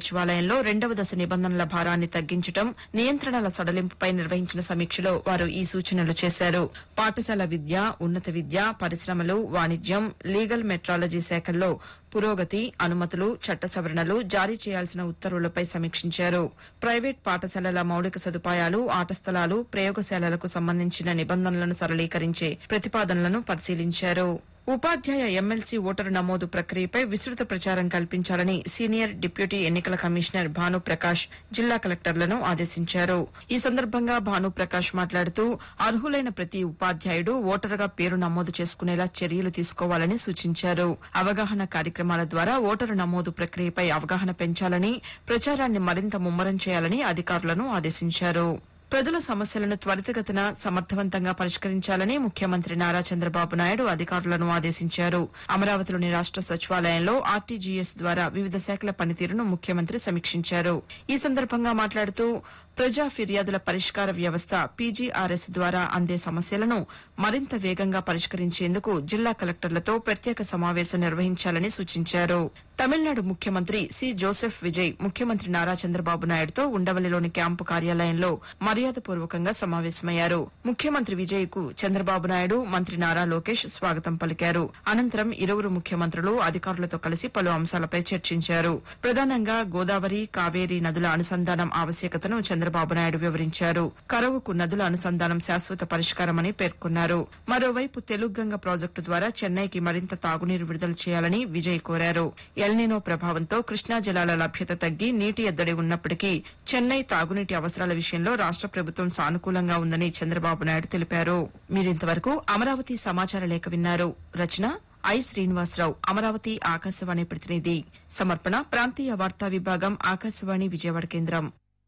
సచివాలయంలో రెండవ దశ నిబంధనల భారాన్ని తగ్గించడం నియంత్రణల సడలింపుపై నిర్వహించిన సమీక్షలో వారు ఈ సూచనలు చేశారు పాఠశాల విద్య ఉన్నత విద్య పరిశ్రమలు వాణిజ్యం లీగల్ మెట్రాలజీ శాఖల్లో పురోగతి అనుమతులు చట్ట సవరణలు జారీ చేయాల్సిన ఉత్తర్వులపై సమీక్షించారు ప్రైవేట్ పాఠశాలల మౌలిక సదుపాయాలు ఆట స్థలాలు ప్రయోగశాలలకు సంబంధించిన నిబంధనలను సరళీకరించే ప్రతిపాదనలను పరిశీలించారు ఉపాధ్యాయ ఎమ్మెల్సీ ఓటరు నమోదు ప్రక్రియపై విస్తృత ప్రచారం కల్పించాలని సీనియర్ డిప్యూటీ ఎన్నికల కమిషనర్ భానుప్రకాష్ జిల్లా కలెక్టర్లను ఆదేశించారు ఈ సందర్భంగా భానుప్రకాష్ మాట్లాడుతూ అర్హులైన ప్రతి ఉపాధ్యాయుడు ఓటరుగా పేరు నమోదు చేసుకునేలా చర్యలు తీసుకోవాలని సూచించారు అవగాహన కార్యక్రమాల ద్వారా ఓటరు నమోదు ప్రక్రియపై అవగాహన పెంచాలని ప్రచారాన్ని మరింత ముమ్మరం చేయాలని అధికారులను ఆదేశించారు ప్రజల సమస్యలను త్వరితగతిన సమర్థవంతంగా పరిష్కరించాలని ముఖ్యమంత్రి నారా చంద్రబాబు నాయుడు అధికారులను ఆదేశించారు అమరావతిలోని రాష్ట సచివాలయంలో ఆర్టీజీఎస్ ద్వారా వివిధ శాఖల పనితీరును ముఖ్యమంత్రి సమీక్షించారు ఈ సందర్భంగా మాట్లాడుతూ ప్రజా ఫిర్యాదుల పరిష్కార వ్యవస్థ పీజీఆర్ఎస్ ద్వారా అందే సమస్యలను మరింత వేగంగా పరిష్కరించేందుకు జిల్లా కలెక్టర్లతో ప్రత్యేక సమావేశం నిర్వహించాలని సూచించారు తమిళనాడు ముఖ్యమంత్రి సి జోసెఫ్ విజయ్ ముఖ్యమంత్రి నారా చంద్రబాబు నాయుడుతో ఉండవల్లిలోని క్యాంపు కార్యాలయంలో మర్యాదపూర్వకంగా సమావేశమయ్యారు ముఖ్యమంత్రి విజయ్ కు చంద్రబాబు నాయుడు మంత్రి నారా లోకేష్ స్వాగతం పలికారు అనంతరం ఇరువురు ముఖ్యమంత్రులు అధికారులతో కలిసి పలు అంశాలపై చర్చించారు ప్రధానంగా గోదావరి కావేరీ నదుల అనుసంధానం ఆవశ్యకతను చంద్రబాబు నాయుడు వివరించారు కరవుకు నదుల అనుసంధానం శాశ్వత పరిష్కారమని పేర్కొన్నారు మరోవైపు తెలుగంగ ప్రాజెక్టు ద్వారా చెన్నైకి మరింత తాగునీరు విడుదల చేయాలని విజయ్ కోరారు ఎల్నినో ప్రభావంతో కృష్ణా జలాల లభ్యత తగ్గి నీటి ఎద్దడి ఉన్నప్పటికీ చెన్నై తాగునీటి అవసరాల విషయంలో రాష్ట ప్రభుత్వం సానుకూలంగా ఉందని చంద్రబాబు నాయుడు తెలిపారు మీరింతవరకు అమరావతి సమాచార లేఖ విన్నారు రచన ఐ శ్రీనివాసరావు అమరావతి ఆకాశవాణి ప్రతినిధి సమర్పణ ప్రాంతీయ వార్తా విభాగం ఆకాశవాణి విజయవాడ కేంద్రం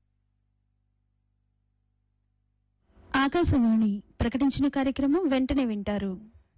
ఆకాశవాణి ప్రకటించిన కార్యక్రమం వెంటనే వింటారు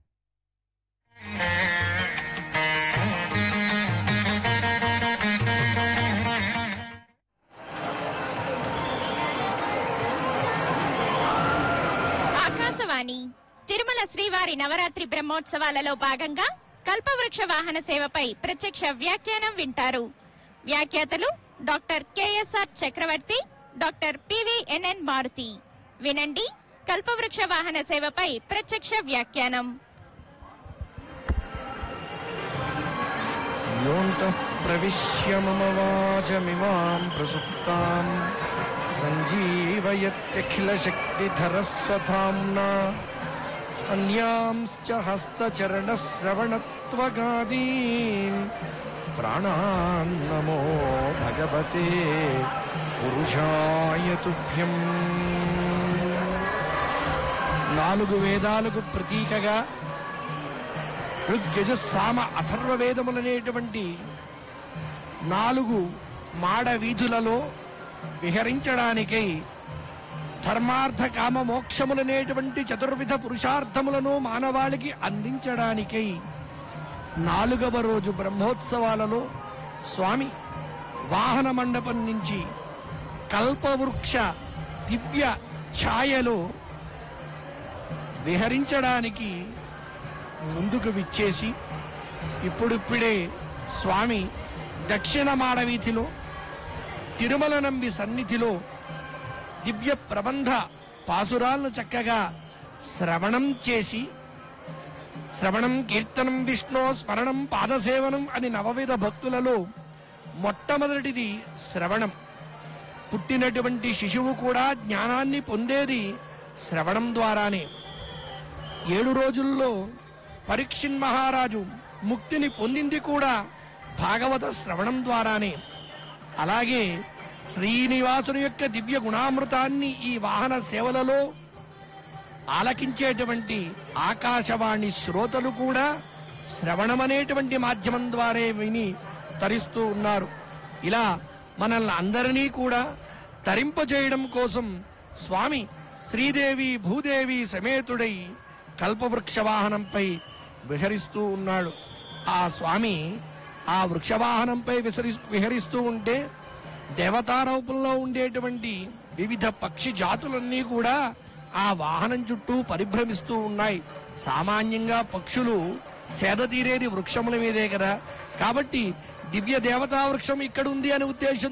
ఆకాశవాణి తిరుమల శ్రీవారి నవరాత్రి బ్రహ్మోత్సవాలలో భాగంగా కల్పవృక్ష వాహన సేవపై ప్రత్యక్ష వ్యాఖ్యానం వింటారు వ్యాఖ్యాతలు doctor KSR Chakravarthy doctor PVNN Maruthi వినండి కల్పవృక్ష వాహన సేవపై ప్రత్యక్ష వ్యాఖ్యానం योऽन्तः प्रविश्य मम वाचमिमां प्रसुप्ताम् सञ्जीवयत्यखिलशक्तिधरस्वधाम्ना अन्यांश्च हस्तचरणश्रवणत्वगादीन् प्राणान्नमो भगवते పురుషాయ తుభ్యం నాలుగు వేదాలకు ప్రతీకగా ఋగ్యజ సామ అథర్వ వేదములనేటువంటి నాలుగు మాడ వీధులలో విహరించడానికై ధర్మార్థ కామ మోక్షములనేటువంటి చతుర్విధ పురుషార్థములను మానవాళికి అందించడానికై నాలుగవ రోజు బ్రహ్మోత్సవాలలో స్వామి వాహన మండపం నుంచి కల్పవృక్ష దివ్య ఛాయలో విహరించడానికి ముందుకు విచ్చేసి ఇప్పుడిప్పుడే స్వామి దక్షిణ మాడవీధిలో తిరుమల నంబి సన్నిధిలో దివ్య ప్రబంధ పాసురాలను చక్కగా శ్రవణం చేసి శ్రవణం కీర్తనం విష్ణు స్మరణం పాదసేవనం అని నవవిధ భక్తులలో మొట్టమొదటిది శ్రవణం పుట్టినటువంటి శిశువు కూడా జ్ఞానాన్ని పొందేది శ్రవణం ద్వారానే ఏడు రోజుల్లో పరీక్షిన్ మహారాజు ముక్తిని పొందింది కూడా భాగవత శ్రవణం ద్వారానే అలాగే శ్రీనివాసుని యొక్క దివ్య గుణామృతాన్ని ఈ వాహన సేవలలో ఆలకించేటువంటి ఆకాశవాణి శ్రోతలు కూడా శ్రవణమనేటువంటి మాధ్యమం ద్వారా విని తరిస్తూ ఉన్నారు ఇలా మనల్ని అందరినీ కూడా తరింపజేయడం కోసం స్వామి శ్రీదేవి భూదేవి సమేతుడై కల్పవృక్ష వాహనంపై విహరిస్తూ ఉన్నాడు ఆ స్వామి ఆ వృక్షవాహనంపై విసరి విహరిస్తూ ఉంటే దేవతా రూపంలో ఉండేటువంటి వివిధ పక్షి జాతులన్నీ కూడా ఆ వాహనం చుట్టూ పరిభ్రమిస్తూ ఉన్నాయి సామాన్యంగా పక్షులు సేద తీరేది వృక్షముల మీదే కదా కాబట్టి దివ్య దేవతా వృక్షం ఇక్కడ ఉంది అనే ఉద్దేశం